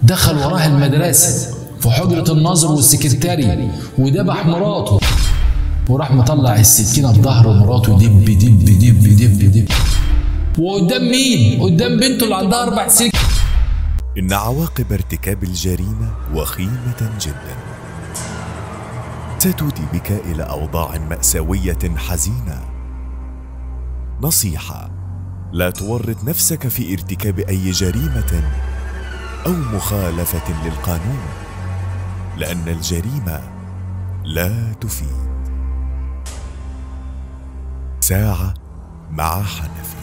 دخل وراه المدرسة في حجرة الناظر والسكرتاري وذبح مراته وراح مطلع السكينة في ظهر مراته دب دب دب دب دب وقدام مين؟ قدام بنته اللي عندها أربع سنين إن عواقب ارتكاب الجريمة وخيمة جدا ستودي بك إلى أوضاع مأساوية حزينة نصيحة لا تورط نفسك في ارتكاب أي جريمة أو مخالفة للقانون لأن الجريمة لا تفيد ساعة مع حنفي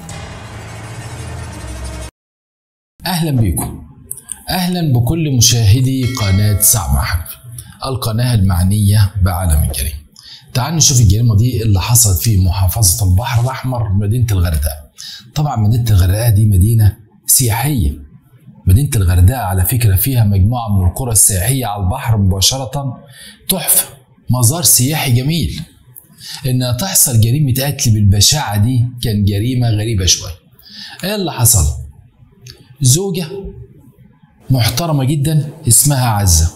أهلا بكم أهلا بكل مشاهدي قناة ساعة مع حنفي القناة المعنية بعالم الجريمة تعالوا نشوف الجريمة دي اللي حصلت في محافظة البحر الأحمر مدينة الغردقة طبعا مدينة الغردقة دي مدينة سياحية مدينة الغردقة على فكرة فيها مجموعة من القرى السياحية على البحر مباشرة تحفة مزار سياحي جميل إنها تحصل جريمة قتل بالبشاعة دي كان جريمة غريبة شوية إيه اللي حصل؟ زوجة محترمة جدا اسمها عزة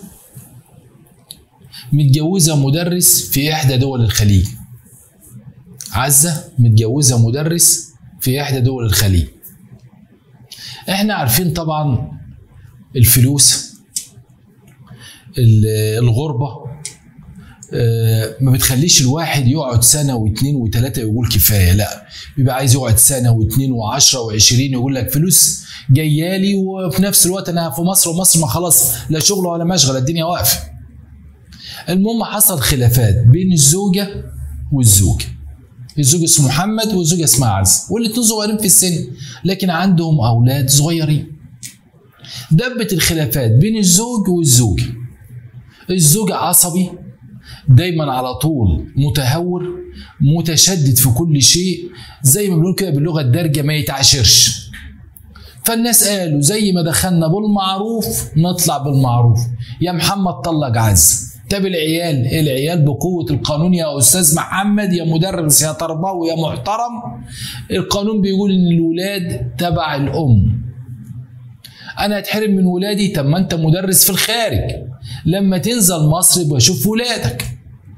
متجوزة مدرس في إحدى دول الخليج عزة متجوزة مدرس في إحدى دول الخليج احنا عارفين طبعا الفلوس ال- الغربة آه، ما بتخليش الواحد يقعد سنة واثنين وثلاثة يقول كفاية لا بيبقى عايز يقعد سنة واثنين وعشرة وعشرين يقول لك فلوس جايالي وفي نفس الوقت انا في مصر ومصر ما خلاص لا شغل ولا مشغل الدنيا واقفة المهم حصل خلافات بين الزوجة والزوج الزوج اسمه محمد والزوجة اسمها عز والاتنين صغيرين في السن لكن عندهم أولاد صغيرين دبت الخلافات بين الزوج والزوجة الزوج عصبي دايما على طول متهور متشدد في كل شيء زي ما بنقول كده باللغة الدارجة ما يتعاشرش فالناس قالوا زي ما دخلنا بالمعروف نطلع بالمعروف يا محمد طلق عز طب العيال العيال بقوة القانون يا أستاذ محمد يا مدرس يا تربوي يا محترم القانون بيقول إن الولاد تبع الأم أنا أتحرم من ولادي طب ما أنت مدرس في الخارج لما تنزل مصر يبقى شوف ولادك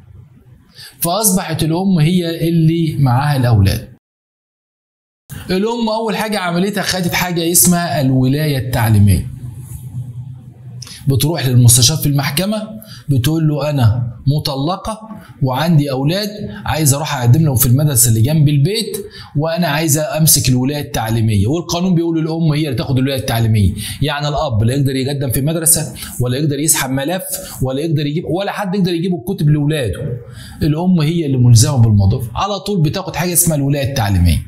فأصبحت الأم هي اللي معاها الأولاد الأم أول حاجة عملتها خدت حاجة اسمها الولاية التعليمية بتروح للمستشار في المحكمة بتقول له أنا مطلقة وعندي أولاد عايز أروح أقدم لهم في المدرسة اللي جنب البيت وأنا عايزة أمسك الولاية التعليمية والقانون بيقول الأم هي اللي تاخد الولاية التعليمية يعني الأب لا يقدر يقدم في مدرسة ولا يقدر يسحب ملف ولا يقدر يجيب ولا حد يقدر يجيب الكتب لأولاده الأم هي اللي ملزمة بالموضوع على طول بتاخد حاجة اسمها الولاية التعليمية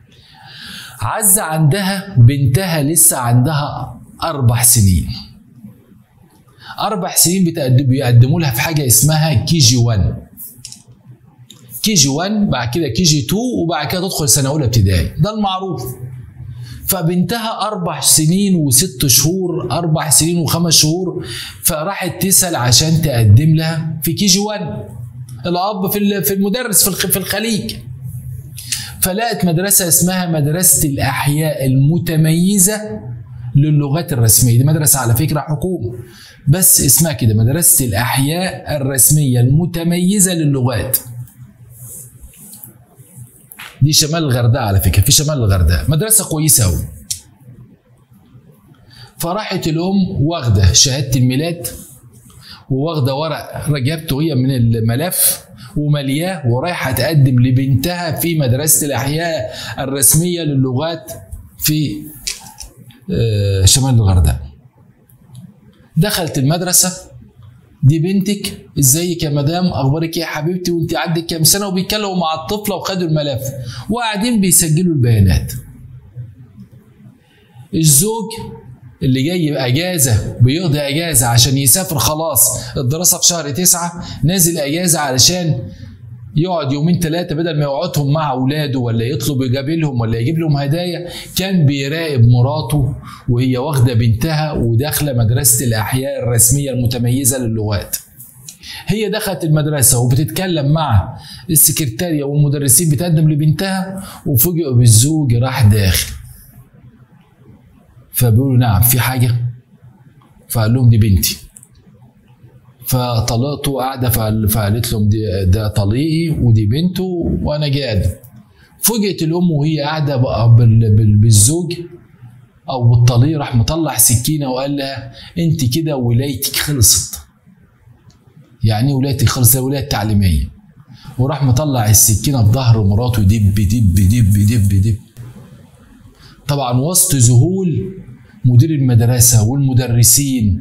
عزة عندها بنتها لسه عندها أربع سنين أربع سنين بتقدم بيقدموا لها في حاجة اسمها كي جي 1 كي جي 1 بعد كده كي جي 2 وبعد كده تدخل سنة أولى ابتدائي ده المعروف فبنتها أربع سنين وست شهور أربع سنين وخمس شهور فراحت تسأل عشان تقدم لها في كي جي 1 الأب في ال- في المدرس في الخ- في الخليج فلقت مدرسة اسمها مدرسة الأحياء المتميزة للغات الرسمية دي مدرسة على فكرة حكومة بس اسمها كده مدرسة الأحياء الرسمية المتميزة للغات دي شمال الغردقة على فكرة في شمال الغردقة مدرسة كويسة أوي فراحت الأم واخدة شهادة الميلاد وواخدة ورق رجبته هي من الملف وملياه ورايحة تقدم لبنتها في مدرسة الأحياء الرسمية للغات في آه، شمال الغردقة دخلت المدرسة دي بنتك ازيك يا مدام اخبارك ايه يا حبيبتي وانت عندك كام سنه وبيتكلموا مع الطفله وخدوا الملف وقاعدين بيسجلوا البيانات الزوج اللي جاي اجازه بيقضي اجازه عشان يسافر خلاص الدراسه في شهر تسعة نازل اجازه علشان يقعد يومين ثلاثه بدل ما يقعدهم مع اولاده ولا يطلب يقابلهم ولا يجيب لهم هدايا كان بيراقب مراته وهي واخده بنتها وداخله مدرسه الاحياء الرسميه المتميزه للغات هي دخلت المدرسة وبتتكلم مع السكرتارية والمدرسين بتقدم لبنتها وفوجئوا بالزوج راح داخل فبيقولوا نعم في حاجة فقال لهم دي بنتي فطلقته قاعده فقال- فقالت لهم دي ده طليقي ودي بنته وانا جاد فوجئت الام وهي قاعده بقى بال- بال- بالزوج او بالطليق راح مطلع سكينه وقال لها انت كده ولايتك خلصت يعني ايه ولايتك خلصت زي ولايه تعليميه وراح مطلع السكينه في ظهر مراته دب دب دب دب دب طبعا وسط ذهول مدير المدرسه والمدرسين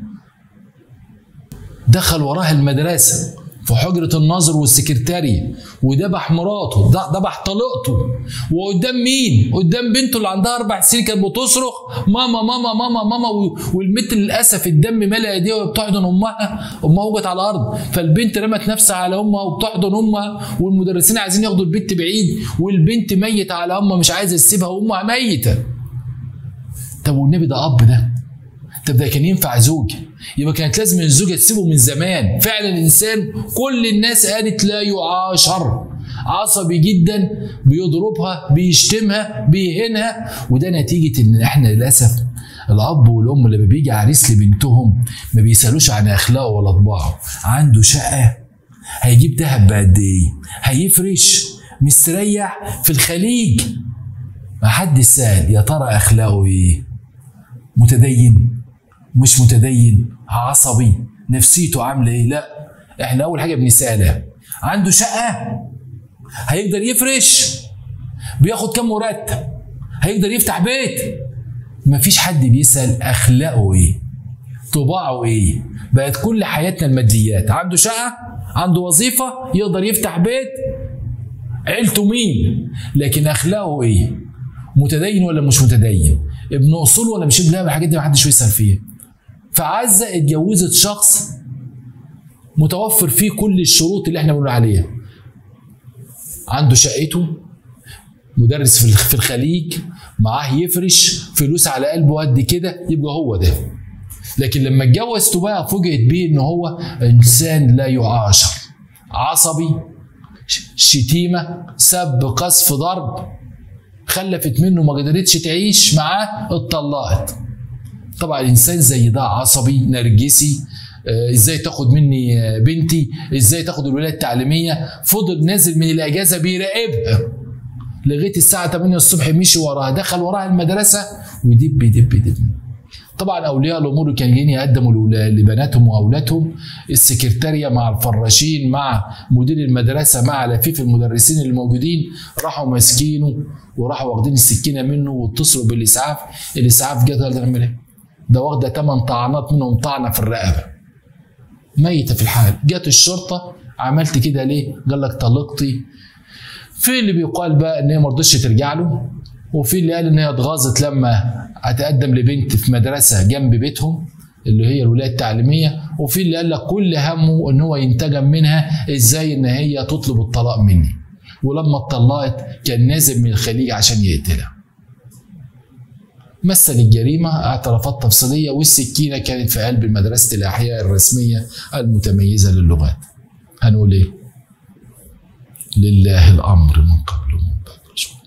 دخل وراه المدرسه في حجرة الناظر والسكرتارية وذبح مراته د- ذبح طليقته وقدام مين؟ قدام بنته اللي عندها أربع سنين كانت بتصرخ ماما ماما ماما ماما و- والبنت للأسف الدم ملأ إيديها وهي بتحضن أمها أمها وجت على الأرض فالبنت رمت نفسها على أمها وبتحضن أمها والمدرسين عايزين ياخدوا البنت بعيد والبنت ميتة على أمها مش عايزة تسيبها وأمها ميتة طب والنبي ده أب ده طب ده كان ينفع زوج يبقى كانت لازم الزوجه تسيبه من زمان فعلا الانسان كل الناس قالت لا يعاشر عصبي جدا بيضربها بيشتمها بيهينها وده نتيجه ان احنا للاسف الاب والام لما بيجي عريس لبنتهم ما بيسالوش عن اخلاقه ولا طباعه عنده شقه هيجيب دهب بقد ايه هيفرش مستريح في الخليج ما حد سال يا ترى اخلاقه ايه متدين مش متدين عصبي نفسيته عامله ايه لا احنا اول حاجه بنسالها عنده شقه هيقدر يفرش بياخد كام مرتب هيقدر يفتح بيت مفيش حد بيسال اخلاقه ايه طباعه ايه بقت كل حياتنا الماديات عنده شقه عنده وظيفه يقدر يفتح بيت عيلته مين لكن اخلاقه ايه متدين ولا مش متدين ابن اصول ولا مش ابن لا الحاجات دي محدش بيسال فيها فعزه اتجوزت شخص متوفر فيه كل الشروط اللي احنا بنقول عليها عنده شقته مدرس في الخ- في الخليج معاه يفرش فلوس على قلبه قد كده يبقى هو ده لكن لما اتجوزته بقى فوجئت بيه ان هو انسان لا يعاشر عصبي ش- شتيمه سب قذف ضرب خلفت منه ما قدرتش تعيش معاه اتطلقت طبعا الانسان زي ده عصبي نرجسي آه، ازاي تاخد مني آه، بنتي ازاي تاخد الولايه التعليميه فضل نازل من الاجازه بيراقبها لغايه الساعه 8 الصبح مشي وراها دخل وراها المدرسه ودب دب دب طبعا اولياء الامور كانوا جايين يقدموا لولا- لبناتهم واولادهم السكرتاريه مع الفراشين مع مدير المدرسه مع لفيف المدرسين اللي موجودين راحوا ماسكينه وراحوا واخدين السكينه منه واتصلوا بالاسعاف الاسعاف جت قال نعمل ايه؟ ده واخده 8 طعنات منهم طعنه في الرقبه ميته في الحال جت الشرطه عملت كده ليه؟ قال لك طلقتي في اللي بيقال بقى ان هي ما رضتش ترجع له وفي اللي قال ان هي اتغاظت لما هتقدم لبنت في مدرسه جنب بيتهم اللي هي الولايه التعليميه وفي اللي قال لك كل همه ان هو ينتجم منها ازاي ان هي تطلب الطلاق مني ولما اتطلقت كان نازل من الخليج عشان يقتلها مثل الجريمة اعترافات تفصيلية والسكينة كانت في قلب مدرسة الأحياء الرسمية المتميزة للغات هنقول إيه؟ لله الأمر من قبل